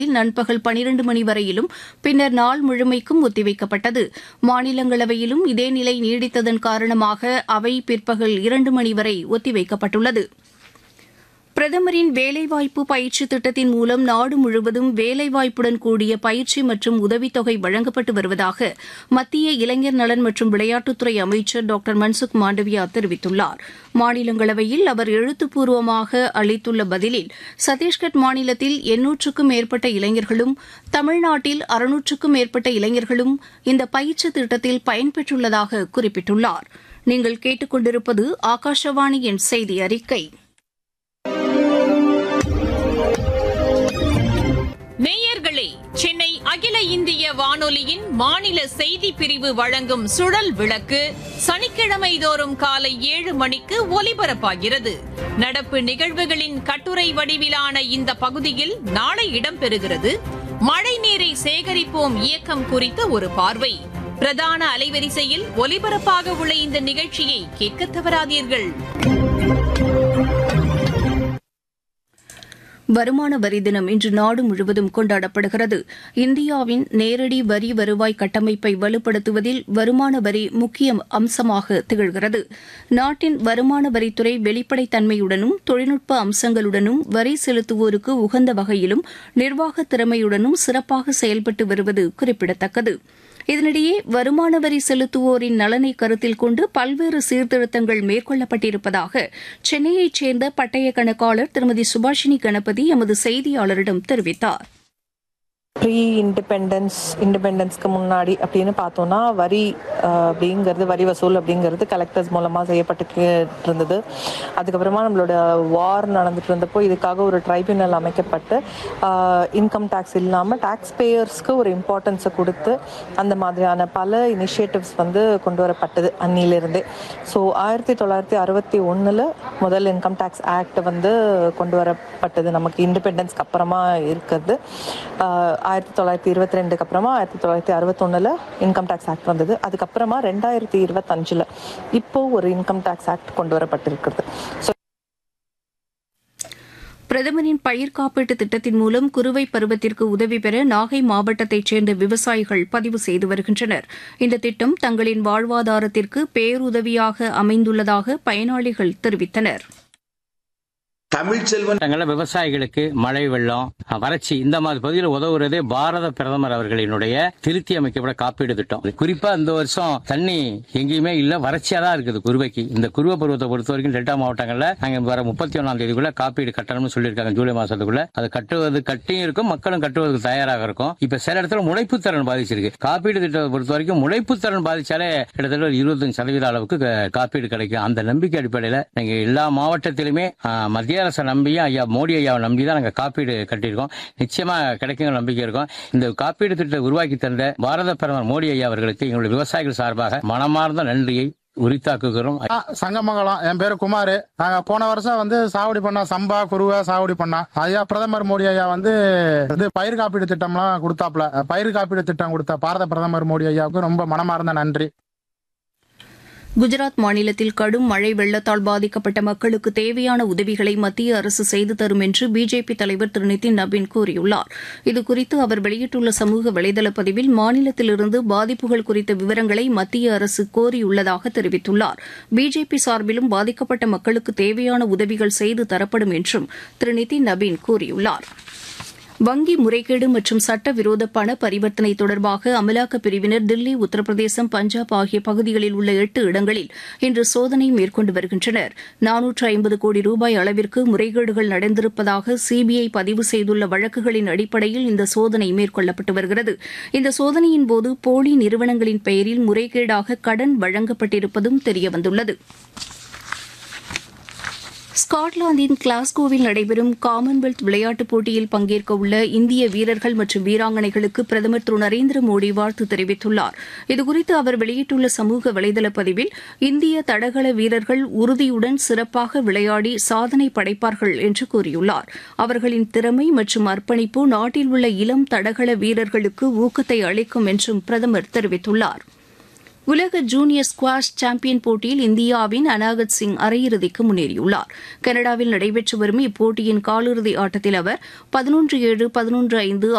நண்பகல் பனிரண்டு மணி வரையிலும் பின்னர் நாள் முழுமைக்கும் ஒத்திவைக்கப்பட்டது மாநிலங்களவையிலும் இதே நிலை நீடித்ததன் காரணமாக அவை பிற்பகல் இரண்டு மணி வரை ஒத்திவைக்கப்பட்டுள்ளது பிரதமரின் வேலைவாய்ப்பு பயிற்சி திட்டத்தின் மூலம் நாடு முழுவதும் வேலைவாய்ப்புடன் கூடிய பயிற்சி மற்றும் உதவித்தொகை வழங்கப்பட்டு வருவதாக மத்திய இளைஞர் நலன் மற்றும் விளையாட்டுத்துறை அமைச்சர் டாக்டர் மன்சுக் மாண்டவியா தெரிவித்துள்ளார் மாநிலங்களவையில் அவர் எழுத்துப்பூர்வமாக அளித்துள்ள பதிலில் சத்தீஸ்கர் மாநிலத்தில் எண்ணூற்றுக்கும் மேற்பட்ட இளைஞர்களும் தமிழ்நாட்டில் அறுநூற்றுக்கும் மேற்பட்ட இளைஞர்களும் இந்த பயிற்சி திட்டத்தில் பயன்பெற்றுள்ளதாக குறிப்பிட்டுள்ளார் நீங்கள் கேட்டுக்கொண்டிருப்பது ஆகாஷவாணியின் செய்தி அறிக்கை நேயர்களே சென்னை அகில இந்திய வானொலியின் மாநில செய்தி பிரிவு வழங்கும் சுழல் விளக்கு சனிக்கிழமை தோறும் காலை ஏழு மணிக்கு ஒலிபரப்பாகிறது நடப்பு நிகழ்வுகளின் கட்டுரை வடிவிலான இந்த பகுதியில் நாளை இடம்பெறுகிறது மழை நீரை சேகரிப்போம் இயக்கம் குறித்த ஒரு பார்வை பிரதான அலைவரிசையில் ஒலிபரப்பாக உள்ள இந்த நிகழ்ச்சியை கேட்க தவறாதீர்கள் வருமான வரி தினம் இன்று நாடு முழுவதும் கொண்டாடப்படுகிறது இந்தியாவின் நேரடி வரி வருவாய் கட்டமைப்பை வலுப்படுத்துவதில் வருமான வரி முக்கிய அம்சமாக திகழ்கிறது நாட்டின் வருமான வரித்துறை வெளிப்படைத்தன்மையுடனும் தொழில்நுட்ப அம்சங்களுடனும் வரி செலுத்துவோருக்கு உகந்த வகையிலும் நிர்வாக திறமையுடனும் சிறப்பாக செயல்பட்டு வருவது குறிப்பிடத்தக்கது இதனிடையே வருமான வரி செலுத்துவோரின் நலனை கருத்தில் கொண்டு பல்வேறு சீர்திருத்தங்கள் மேற்கொள்ளப்பட்டிருப்பதாக சென்னையைச் சேர்ந்த பட்டய கணக்காளர் திருமதி சுபாஷினி கணபதி எமது செய்தியாளரிடம் தெரிவித்தார் ப்ரீ இண்டிபெண்டன்ஸ் இண்டிபெண்டன்ஸ்க்கு முன்னாடி அப்படின்னு பார்த்தோம்னா வரி அஹ், அப்படிங்கிறது வரி வசூல் அப்படிங்கிறது கலெக்டர்ஸ் மூலமாக செய்யப்பட்டு இருந்தது அதுக்கப்புறமா நம்மளோட வார் நடந்துட்டு இருந்தப்போ இதுக்காக ஒரு ட்ரைபியூனல் அமைக்கப்பட்டு இன்கம் டேக்ஸ் இல்லாமல் டேக்ஸ் பேயர்ஸ்க்கு ஒரு இம்பார்ட்டன்ஸை கொடுத்து அந்த மாதிரியான பல இனிஷியேட்டிவ்ஸ் வந்து கொண்டு வரப்பட்டது அன்னிலிருந்தே ஸோ ஆயிரத்தி தொள்ளாயிரத்தி அறுபத்தி ஒன்றில் முதல் இன்கம் டேக்ஸ் ஆக்ட் வந்து கொண்டு வரப்பட்டது நமக்கு இண்டிபெண்டன்ஸ்க்கு அப்புறமா இருக்கிறது ஆஹ் ஆயிரத்தி தொள்ளாயிரத்தி இருபத்தி ரெண்டுக்கு அப்புறமா ஆயிரத்தி தொள்ளாயிரத்தி அறுபத்தொன்னில் இன்கம் டேக்ஸ் ஆக்ட் வந்தது அதுக்கப்புறமா ரெண்டாயிரத்தி இருபத்தஞ்சில் இப்போ ஒரு இன்கம் டேக்ஸ் ஆக்ட் கொண்டு வரப்பட்டிருக்கிறது ஸோ பிரதமரின் பயிர் காப்பீட்டு திட்டத்தின் மூலம் குறுவை பருவத்திற்கு உதவி பெற நாகை மாவட்டத்தைச் சேர்ந்த விவசாயிகள் பதிவு செய்து வருகின்றனர் இந்த திட்டம் தங்களின் வாழ்வாதாரத்திற்கு பேருதவியாக அமைந்துள்ளதாக பயனாளிகள் தெரிவித்தனர் தமிழ்ச்செல்வன் தங்கள விவசாயிகளுக்கு மழை வெள்ளம் வறட்சி இந்த மாதிரி பகுதியில் உதவுறதே பாரத பிரதமர் அவர்களினுடைய திருத்தி அமைக்கப்பட்ட காப்பீடு திட்டம் குறிப்பா இந்த வருஷம் தண்ணி எங்கேயுமே இல்ல வறட்சியா தான் இருக்குது குருவைக்கு இந்த குருவ பருவத்தை பொறுத்த வரைக்கும் டெல்டா மாவட்டங்கள்ல நாங்க வர முப்பத்தி ஒன்னாம் தேதிக்குள்ள காப்பீடு கட்டணும்னு சொல்லியிருக்காங்க ஜூலை மாசத்துக்குள்ள அது கட்டுவது கட்டியும் இருக்கும் மக்களும் கட்டுவதற்கு தயாராக இருக்கும் இப்ப சில இடத்துல முளைப்பு திறன் பாதிச்சிருக்கு காப்பீடு திட்டத்தை பொறுத்த வரைக்கும் முளைப்பு திறன் பாதிச்சாலே கிட்டத்தட்ட ஒரு இருபத்தஞ்சு சதவீத அளவுக்கு க- காப்பீடு கிடைக்கும் அந்த நம்பிக்கை அடிப்படையில நீங்க எல்லா மாவட்டத்திலுமே ஆ, மத்திய அரசை நம்பியும் ஐயா மோடி ஐயாவை நம்பி தான் நாங்க காப்பீடு கட்டியிருக்கோம் நிச்சயமா கிடைக்குங்கிற நம்பிக்கை இருக்கும் இந்த காப்பீடு திட்டத்தை உருவாக்கி தந்த பாரத பிரதமர் மோடி ஐயா அவர்களுக்கு எங்களுடைய விவசாயிகள் சார்பாக மனமார்ந்த நன்றியை உரித்தாக்குகிறோம் ஆ, சங்கமங்கலம் என் பேரு குமார் நாங்க போன வருஷம் வந்து சாகுடி பண்ணோம் சம்பா குருவை சாகுடி பண்ணோம் ஐயா பிரதமர் மோடி ஐயா வந்து இது பயிர் காப்பீடு திட்டம்லாம் கொடுத்தாப்ல பயிர் காப்பீடு திட்டம் கொடுத்த பாரத பிரதமர் மோடி ஐயாவுக்கு ரொம்ப மனமார்ந்த நன்றி குஜராத் மாநிலத்தில் கடும் மழை வெள்ளத்தால் பாதிக்கப்பட்ட மக்களுக்கு தேவையான உதவிகளை மத்திய அரசு செய்து தரும் என்று பிஜேபி தலைவர் திரு நிதின் நபீன் கூறியுள்ளார் இதுகுறித்து அவர் வெளியிட்டுள்ள சமூக வலைதள பதிவில் மாநிலத்திலிருந்து பாதிப்புகள் குறித்த விவரங்களை மத்திய அரசு கோரியுள்ளதாக தெரிவித்துள்ளார் பிஜேபி சார்பிலும் பாதிக்கப்பட்ட மக்களுக்கு தேவையான உதவிகள் செய்து தரப்படும் என்றும் திரு நிதின் நபீன் கூறியுள்ளார் வங்கி முறைகேடு மற்றும் சட்டவிரோத பண பரிவர்த்தனை தொடர்பாக அமலாக்கப் பிரிவினர் தில்லி உத்தரப்பிரதேசம் பஞ்சாப் ஆகிய பகுதிகளில் உள்ள எட்டு இடங்களில் இன்று சோதனை மேற்கொண்டு வருகின்றனர் நானூற்று ஐம்பது கோடி ரூபாய் அளவிற்கு முறைகேடுகள் நடந்திருப்பதாக சிபிஐ பதிவு செய்துள்ள வழக்குகளின் அடிப்படையில் இந்த சோதனை மேற்கொள்ளப்பட்டு வருகிறது இந்த சோதனையின் போது போலி நிறுவனங்களின் பெயரில் முறைகேடாக கடன் வழங்கப்பட்டிருப்பதும் தெரியவந்துள்ளது ஸ்காட்லாந்தின் கிளாஸ்கோவில் நடைபெறும் காமன்வெல்த் விளையாட்டுப் போட்டியில் பங்கேற்க உள்ள இந்திய வீரர்கள் மற்றும் வீராங்கனைகளுக்கு பிரதமர் திரு நரேந்திர மோடி வாழ்த்து தெரிவித்துள்ளார் இதுகுறித்து அவர் வெளியிட்டுள்ள சமூக வலைதள பதிவில் இந்திய தடகள வீரர்கள் உறுதியுடன் சிறப்பாக விளையாடி சாதனை படைப்பார்கள் என்று கூறியுள்ளார் அவர்களின் திறமை மற்றும் அர்ப்பணிப்பு நாட்டில் உள்ள இளம் தடகள வீரர்களுக்கு ஊக்கத்தை அளிக்கும் என்றும் பிரதமர் தெரிவித்துள்ளார் உலக ஜூனியர் ஸ்குவாஷ் சாம்பியன் போட்டியில் இந்தியாவின் அனாகத் சிங் அரையிறுதிக்கு முன்னேறியுள்ளார் கனடாவில் நடைபெற்று வரும் இப்போட்டியின் காலிறுதி ஆட்டத்தில் அவர் பதினொன்று ஏழு பதினொன்று ஐந்து